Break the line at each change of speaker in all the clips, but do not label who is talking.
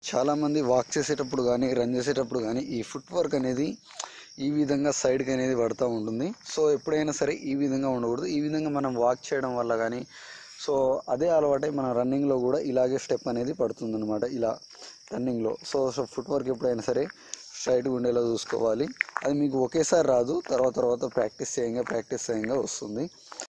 చాలామంది వాక్ చేసేటప్పుడు కానీ రన్ చేసేటప్పుడు కానీ ఈ ఫుట్ వర్క్ అనేది ఈ విధంగా సైడ్కి అనేది పడుతూ ఉంటుంది సో ఎప్పుడైనా సరే ఈ విధంగా ఉండకూడదు ఈ విధంగా మనం వాక్ చేయడం వల్ల కానీ సో అదే అలవాటే మన రన్నింగ్లో కూడా ఇలాగే స్టెప్ అనేది పడుతుంది అనమాట ఇలా రన్నింగ్లో సో సో ఫుట్ వర్క్ ఎప్పుడైనా సరే స్ట్రైట్గా ఉండేలా చూసుకోవాలి అది మీకు ఒకేసారి రాదు తర్వాత తర్వాత ప్రాక్టీస్ చేయంగా ప్రాక్టీస్ చేయంగా వస్తుంది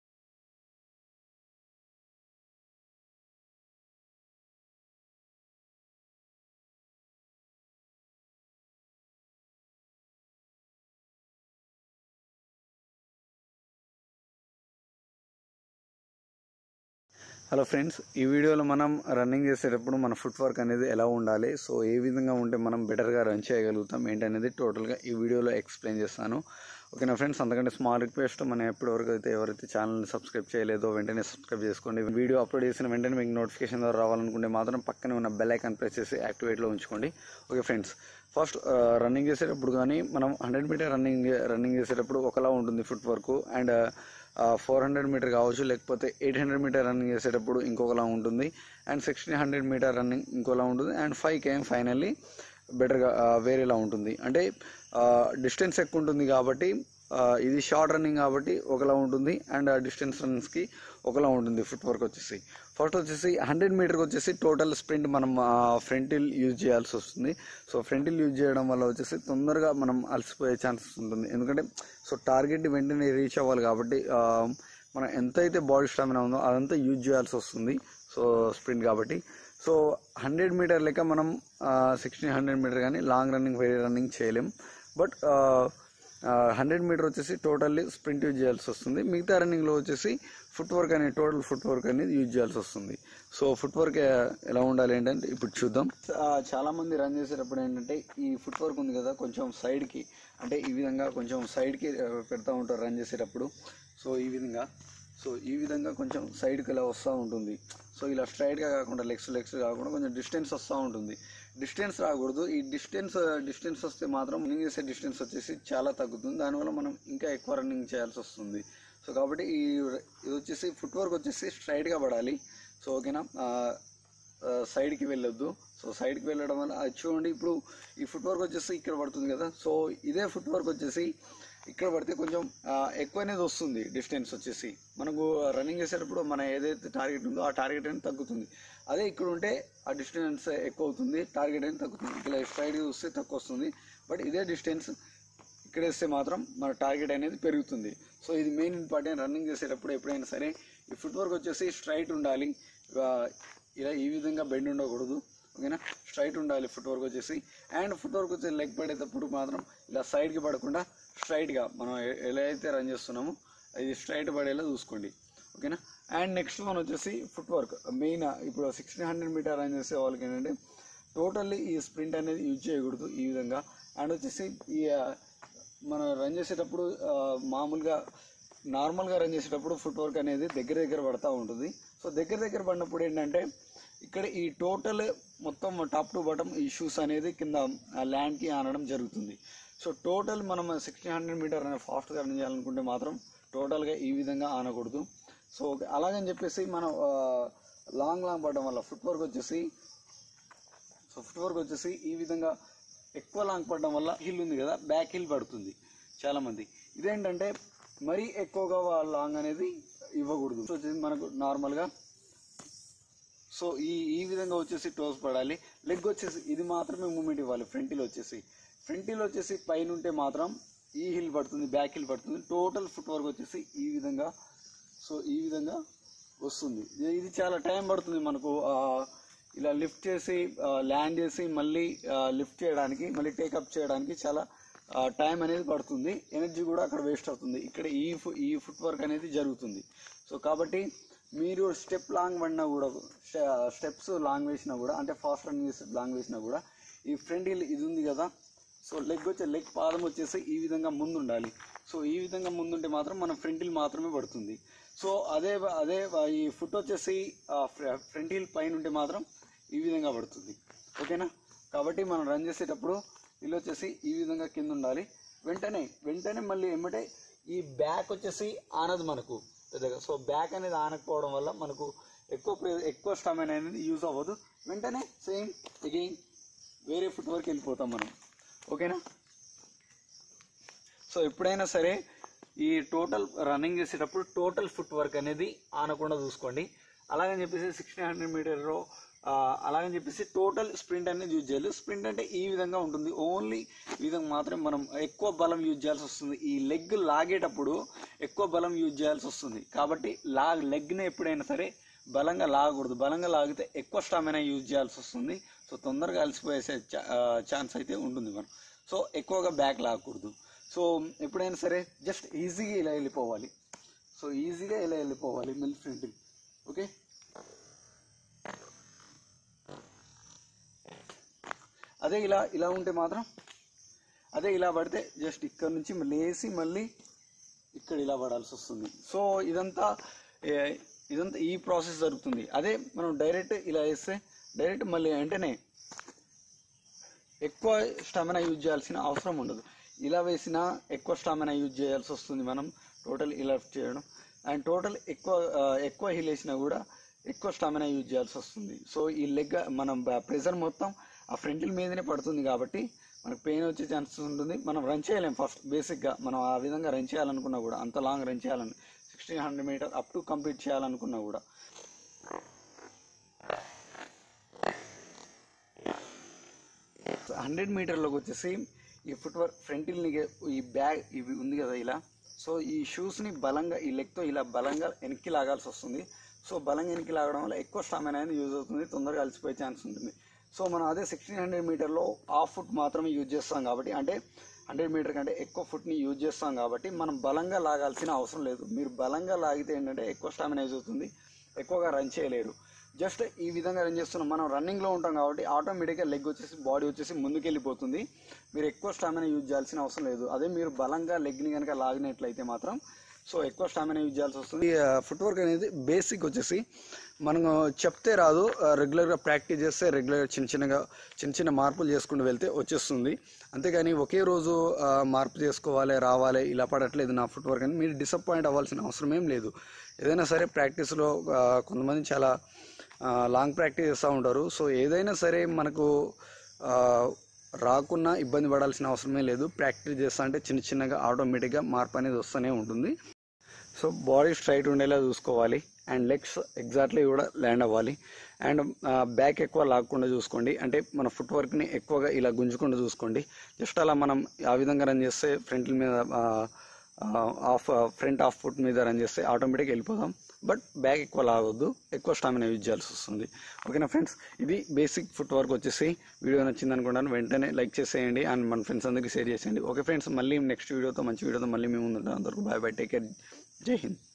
హలో ఫ్రెండ్స్ ఈ వీడియోలో మనం రన్నింగ్ చేసేటప్పుడు మన ఫుట్ వర్క్ అనేది ఎలా ఉండాలి సో ఏ విధంగా ఉంటే మనం బెటర్గా రన్ చేయగలుగుతాం ఏంటనేది టోటల్గా ఈ వీడియోలో ఎక్స్ప్లెయిన్ చేస్తాను ఓకేనా ఫ్రెండ్స్ అంతకంటే స్మాల్ రిక్వెస్ట్ మనం ఎప్పటివరకు అయితే ఎవరైతే ఛానల్ని సబ్స్క్రైబ్ చేయలేదో వెంటనే సబ్స్క్రైబ్ చేసుకోండి వీడియో అప్లోడ్ చేసిన వెంటనే మీకు నోటిఫికేషన్ ద్వారా రావాలనుకుంటే మాత్రం పక్కనే ఉన్న బెల్ ఐకాన్ ప్రెస్ చేసి యాక్టివేట్లో ఉంచుకోండి ఓకే ఫ్రెండ్స్ ఫస్ట్ రన్నింగ్ చేసేటప్పుడు కానీ మనం హండ్రెడ్ మీటర్ రన్నింగ్ రన్నింగ్ చేసేటప్పుడు ఒకలా ఉంటుంది footwork and four hundred metre కావచ్చు లేకపోతే ఎయిట్ హండ్రెడ్ మీటర్ రన్నింగ్ చేసేటప్పుడు ఇంకొకలా ఉంటుంది and sixteen hundred metre running ఇంకోలా ఉంటుంది అండ్ ఫైవ్ కేఎం ఫైనల్లీ బెటర్గా వేరేలా ఉంటుంది అంటే డిస్టెన్స్ ఎక్కువ ఉంటుంది కాబట్టి ఆ, ఇది షార్ట్ రన్నింగ్ కాబట్టి ఒకలా ఉంటుంది అండ్ డిస్టెన్స్ రన్స్కి ఒకలా ఉంటుంది ఫుట్ వర్క్ వచ్చేసి ఫస్ట్ వచ్చేసి హండ్రెడ్ మీటర్కి వచ్చేసి టోటల్ స్ప్రింట్ మనం ఫ్రంట్ హిల్ యూజ్ చేయాల్సి వస్తుంది సో ఫ్రంట్ హిల్ యూజ్ చేయడం వల్ల వచ్చేసి తొందరగా మనం అలసిపోయే ఛాన్సెస్ ఉంటుంది ఎందుకంటే సో టార్గెట్ వెంటనే రీచ్ అవ్వాలి కాబట్టి ఆ, మనం ఎంతైతే బాడీ స్టామినా ఉందో అదంతా యూజ్ చేయాల్సి వస్తుంది సో స్ప్రింట్ కాబట్టి సో హండ్రెడ్ మీటర్ లెక్క మనం సిక్స్టీన్ హండ్రెడ్ మీటర్ కానీ లాంగ్ రన్నింగ్ వేరే రన్నింగ్ చేయలేం బట్ హండ్రెడ్ మీటర్ వచ్చేసి టోటల్లీ స్ప్రింట్ యూజ్ చేయాల్సి వస్తుంది మిగతా రన్నింగ్లో వచ్చేసి ఫుట్ వర్క్ అనేది టోటల్ ఫుట్ వర్క్ అనేది యూజ్ చేయాల్సి వస్తుంది సో ఫుట్ వర్క్ ఎలా ఉండాలి ఏంటంటే ఇప్పుడు చూద్దాం చాలా మంది రన్ చేసేటప్పుడు ఏంటంటే ఈ ఫుట్ వర్క్ ఉంది కదా కొంచెం సైడ్కి అంటే ఈ విధంగా కొంచెం సైడ్కి పెడతా ఉంటారు రన్ చేసేటప్పుడు సో ఈ విధంగా సో ఈ విధంగా కొంచెం సైడ్కి ఇలా వస్తూ ఉంటుంది సో ఇలా స్ట్రైట్గా కాకుండా లెగ్స్ లెగ్స్ కాకుండా కొంచెం డిస్టెన్స్ వస్తూ ఉంటుంది డిస్టెన్స్ రాకూడదు ఈ డిస్టెన్స్ డిస్టెన్స్ వస్తే మాత్రం రన్నింగ్ చేసే డిస్టెన్స్ వచ్చేసి చాలా తగ్గుతుంది దానివల్ల మనం ఇంకా ఎక్కువ రన్నింగ్ చేయాల్సి వస్తుంది సో కాబట్టి ఈ ఇది వచ్చేసి ఫుట్ వర్క్ వచ్చేసి స్ట్రైట్గా పడాలి సో ఓకేనా ఆ, ఆ, సైడ్కి వెళ్ళొద్దు సో సైడ్కి వెళ్ళడం వల్ల అది చూడండి ఇప్పుడు ఈ ఫుట్ వర్క్ వచ్చేసి ఇక్కడ పడుతుంది కదా సో ఇదే ఫుట్ వర్క్ వచ్చేసి ఇక్కడ పడితే కొంచెం ఆ, ఎక్కువ అనేది వస్తుంది డిస్టెన్స్ వచ్చేసి మనకు రన్నింగ్ చేసేటప్పుడు మన ఏదైతే టార్గెట్ ఉందో ఆ టార్గెట్ అనేది తగ్గుతుంది అదే ఇక్కడ ఉంటే ఆ డిస్టెన్స్ ఎక్కువ అవుతుంది టార్గెట్ అనేది తగ్గుతుంది ఇక్కడ స్ట్రైట్గా చూస్తే తక్కువ వస్తుంది బట్ ఇదే డిస్టెన్స్ ఇక్కడ వేస్తే మాత్రం మన టార్గెట్ అనేది పెరుగుతుంది సో ఇది మెయిన్ ఇంపార్టెంట్ రన్నింగ్ చేసేటప్పుడు ఎప్పుడైనా సరే ఈ ఫుట్ వర్క్ వచ్చేసి స్ట్రైట్ ఉండాలి ఆ, ఇలా ఈ విధంగా బెండ్ ఉండకూడదు ఓకేనా స్ట్రైట్ ఉండాలి ఫుట్ వర్క్ వచ్చేసి అండ్ ఫుట్ వర్క్ వచ్చి లెగ్ పడేటప్పుడు మాత్రం ఇలా సైడ్కి పడకుండా స్ట్రైట్గా మనం ఎ- ఎలా అయితే రన్ చేస్తున్నామో ఇది స్ట్రైట్ పడేలా చూసుకోండి ఓకేనా అండ్ నెక్స్ట్ వన్ వచ్చేసి ఫుట్ వర్క్ మెయిన్ ఇప్పుడు సిక్స్టీన్ హండ్రెడ్ మీటర్ రన్ చేసే వాళ్ళకి ఏంటంటే టోటల్లీ ఈ స్ప్రింట్ అనేది యూజ్ చేయకూడదు ఈ విధంగా అండ్ వచ్చేసి ఈ ఆ, మనం రన్ చేసేటప్పుడు ఆ, మామూలుగా నార్మల్గా రన్ చేసేటప్పుడు ఫుట్ వర్క్ అనేది దగ్గర దగ్గర పడతా ఉంటుంది సో దగ్గర దగ్గర పడినప్పుడు ఏంటంటే ఇక్కడ ఈ టోటల్ మొత్తం టాప్ టు బాటమ్ ఈ షూస్ అనేది కింద ల్యాండ్కి ఆనడం జరుగుతుంది సో టోటల్ మనం సిక్స్టీన్ హండ్రెడ్ మీటర్ అనేది ఫాస్ట్గా రన్ చేయాలనుకుంటే మాత్రం టోటల్గా ఈ విధంగా ఆనకూడదు సో అలాగని చెప్పేసి మనం లాంగ్ లాంగ్ పడడం వల్ల ఫుట్ వర్క్ వచ్చేసి సో ఫుట్ వర్క్ వచ్చేసి ఈ విధంగా ఎక్కువ లాంగ్ పడడం వల్ల హిల్ ఉంది కదా బ్యాక్ హిల్ పడుతుంది చాలా మంది ఇదేంటంటే మరీ ఎక్కువగా లాంగ్ అనేది ఇవ్వకూడదు సో వచ్చేసి మనకు నార్మల్గా సో ఈ ఈ విధంగా వచ్చేసి టోస్ పడాలి లెగ్ వచ్చేసి ఇది మాత్రమే మూమెంట్ ఇవ్వాలి ఫ్రంట్ హిల్ వచ్చేసి ఫ్రంట్ హిల్ వచ్చేసి పైన ఉంటే మాత్రం ఈ హిల్ పడుతుంది బ్యాక్ హిల్ పడుతుంది టోటల్ ఫుట్ వర్క్ వచ్చేసి ఈ విధంగా సో ఈ విధంగా వస్తుంది ఇది- ఇది చాలా టైం పడుతుంది మనకు ఆ, ఇలా లిఫ్ట్ చేసి ల్యాండ్ చేసి మళ్ళీ లిఫ్ట్ చేయడానికి మళ్ళీ టేకప్ చేయడానికి చాలా టైం అనేది పడుతుంది ఎనర్జీ కూడా అక్కడ వేస్ట్ అవుతుంది ఇక్కడ ఈ ఫు- ఈ ఫుట్ వర్క్ అనేది జరుగుతుంది సో కాబట్టి మీరు స్టెప్ లాంగ్ పడినా కూడా స్టెప్స్ లాంగ్ వేసినా కూడా అంటే ఫాస్ట్ రన్నింగ్ చేసి లాంగ్ వేసినా కూడా ఈ ఫ్రంట్ హిల్ ఇది ఉంది కదా సో లెగ్ వచ్చే లెగ్ పాదం వచ్చేసి ఈ విధంగా ముందు ఉండాలి సో ఈ విధంగా ముందుంటే మాత్రం మన ఫ్రంట్ హిల్ మాత్రమే పడుతుంది సో అదే అదే ఈ ఫుట్ వచ్చేసి ఫ్రంట్ హిల్ పైన ఉంటే మాత్రం ఈ విధంగా పడుతుంది ఓకేనా కాబట్టి మనం రన్ చేసేటప్పుడు ఇల్లు వచ్చేసి ఈ విధంగా కింద ఉండాలి వెంటనే వెంటనే మళ్ళీ ఏమంటే ఈ బ్యాక్ వచ్చేసి ఆనదు మనకు పెద్దగా సో బ్యాక్ అనేది ఆనకపోవడం వల్ల మనకు ఎక్కువ ప్రే- ఎక్కువ స్టమినా అనేది యూజ్ అవ్వదు వెంటనే సేమ్ అగైన్ వేరే ఫుట్ వర్క్ వెళ్ళిపోతాం మనం ఓకేనా సో ఎప్పుడైనా సరే ఈ టోటల్ రన్నింగ్ చేసేటప్పుడు టోటల్ ఫుట్ వర్క్ అనేది ఆనకుండా చూసుకోండి అలాగని చెప్పేసి సిక్స్టీన్ హండ్రెడ్ మీటర్ అలాగని చెప్పేసి టోటల్ స్ప్రింట్ అనేది యూజ్ చేయాలి స్ప్రింట్ అంటే ఈ విధంగా ఉంటుంది ఓన్లీ ఈ విధంగా మాత్రం మనం ఎక్కువ బలం యూజ్ చేయాల్సి వస్తుంది ఈ లెగ్ లాగేటప్పుడు ఎక్కువ బలం యూజ్ చేయాల్సి వస్తుంది కాబట్టి లాగ్ లెగ్ని ఎప్పుడైనా సరే బలంగా లాగకూడదు బలంగా లాగితే ఎక్కువ స్టామినా యూజ్ చేయాల్సి వస్తుంది సో తొందరగా అలసిపోయే ఛాన్స్ అయితే ఉంటుంది మనం సో ఎక్కువగా బ్యాక్ లాగకూడదు సో ఎప్పుడైనా సరే జస్ట్ ఈజీగా ఇలా వెళ్ళిపోవాలి సో ఈజీగా ఇలా వెళ్ళిపోవాలి మిల్ ఫ్రంట్ ఓకే అదే ఇలా ఇలా ఉంటే మాత్రం అదే ఇలా పడితే జస్ట్ ఇక్కడ నుంచి లేసి మళ్ళీ ఇక్కడ ఇలా పడాల్సి వస్తుంది సో ఇదంతా ఏ, ఇదంతా ఈ ప్రాసెస్ జరుగుతుంది అదే మనం డైరెక్ట్ ఇలా వేస్తే డైరెక్ట్ మళ్ళీ వెంటనే ఎక్కువ స్టామినా యూజ్ చేయాల్సిన అవసరం ఉండదు ఇలా వేసినా ఎక్కువ స్టామినా యూజ్ చేయాల్సి వస్తుంది మనం టోటల్ ఇలా చేయడం అండ్ టోటల్ ఎక్కువ ఆ, ఎక్కువ హీల్ వేసినా కూడా ఎక్కువ స్టామినా యూజ్ చేయాల్సి వస్తుంది సో ఈ లెగ్ మనం ప్రెజర్ మొత్తం ఆ ఫ్రంటిల్ మీదనే పడుతుంది కాబట్టి మనకు పెయిన్ వచ్చే ఛాన్సెస్ ఉంటుంది మనం రన్ చేయలేం ఫస్ట్ బేసిక్గా మనం ఆ విధంగా రన్ చేయాలనుకున్నా కూడా అంత లాంగ్ రన్ చేయాలని sixteen hundred metre up to complete చేయాలనుకున్నా కూడా హండ్రెడ్ మీటర్లోకి వచ్చేసి ఈ ఫుట్ వర్క్ ఫ్రంటిల్ ఈ బ్యాగ్ ఇవి ఉంది కదా ఇలా సో ఈ షూస్ని బలంగా ఈ లెగ్తో ఇలా బలంగా వెనక్కి లాగాల్సి వస్తుంది సో బలంగా వెనక్కి లాగడం వల్ల ఎక్కువ స్టామినా అనేది యూజ్ అవుతుంది తొందరగా అలసిపోయే ఛాన్స్ ఉంటుంది సో మనం అదే సిక్స్టీన్ హండ్రెడ్ మీటర్లో హాఫ్ ఫుట్ మాత్రమే యూజ్ చేస్తాం కాబట్టి అంటే హండ్రెడ్ మీటర్ కంటే ఎక్కువ ఫుట్ని యూజ్ చేస్తాం కాబట్టి మనం బలంగా లాగాల్సిన అవసరం లేదు మీరు బలంగా లాగితే ఏంటంటే ఎక్కువ స్టామినా యూజ్ అవుతుంది ఎక్కువగా రన్ చేయలేరు జస్ట్ ఈ విధంగా రన్ చేస్తున్నాం మనం రన్నింగ్లో ఉంటాం కాబట్టి ఆటోమేటిక్గా లెగ్ వచ్చేసి బాడీ వచ్చేసి ముందుకెళ్ళిపోతుంది మీరు ఎక్కువ స్టామినా యూజ్ చేయాల్సిన అవసరం లేదు అదే మీరు బలంగా లెగ్ని కనుక లాగినట్లయితే మాత్రం సో ఎక్కువ స్టామినా యూజ్ చేయాల్సి వస్తుంది ఫుట్ వర్క్ అనేది బేసిక్ వచ్చేసి మనం చెప్తే రాదు రెగ్యులర్గా ప్రాక్టీస్ చేస్తే రెగ్యులర్గా చిన్న చిన్నగా చిన్న చిన్న మార్పులు చేసుకుంటూ వెళ్తే వచ్చేస్తుంది అంతేగాని ఒకే రోజు ఆ, మార్పు చేసుకోవాలి రావాలి ఇలా పడట్లేదు నా ఫుట్ వర్క్ అని మీరు డిసప్పాయింట్ అవ్వాల్సిన అవసరం ఏం లేదు ఏదైనా సరే ప్రాక్టీస్లో ఆ, కొంతమంది చాలా ఆ, లాంగ్ ప్రాక్టీస్ చేస్తూ ఉంటారు సో ఏదైనా సరే మనకు ఆ, రాకున్నా ఇబ్బంది పడాల్సిన అవసరమే లేదు ప్రాక్టీస్ చేస్తా అంటే చిన్న చిన్నగా ఆటోమేటిక్గా మార్పు అనేది వస్తూనే ఉంటుంది సో బాడీ స్ట్రైట్ ఉండేలా చూసుకోవాలి అండ్ లెగ్స్ ఎగ్జాక్ట్లీ కూడా ల్యాండ్ అవ్వాలి అండ్ బ్యాక్ ఎక్కువ లాగకుండా చూసుకోండి అంటే మన ఫుట్ వర్క్ని ఎక్కువగా ఇలా గుంజుకుండా చూసుకోండి జస్ట్ అలా మనం ఆ విధంగా రన్ చేస్తే ఫ్రంట్ మీద ఆఫ్ ఫ్రంట్ ఆఫ్ ఫుట్ మీద రన్ చేస్తే ఆటోమేటిక్గా వెళ్ళిపోదాం బట్ బ్యాక్ ఎక్కువ లాగొద్దు ఎక్కువ స్టామినా యూజ్ చేయాల్సి వస్తుంది ఓకేనా ఫ్రెండ్స్ ఇది బేసిక్ ఫుట్ వర్క్ వచ్చేసి వీడియో నచ్చింది అనుకుంటాను వెంటనే లైక్ చేసేయండి అండ్ మన ఫ్రెండ్స్ అందరికీ షేర్ చేసేయండి ఓకే ఫ్రెండ్స్ మళ్ళీ నెక్స్ట్ వీడియోతో మంచి వీడియోతో మళ్ళీ మేము ముందుంటాం అందరికీ బాయ్ బాయ్ టేక్ కేర్ జై హింద్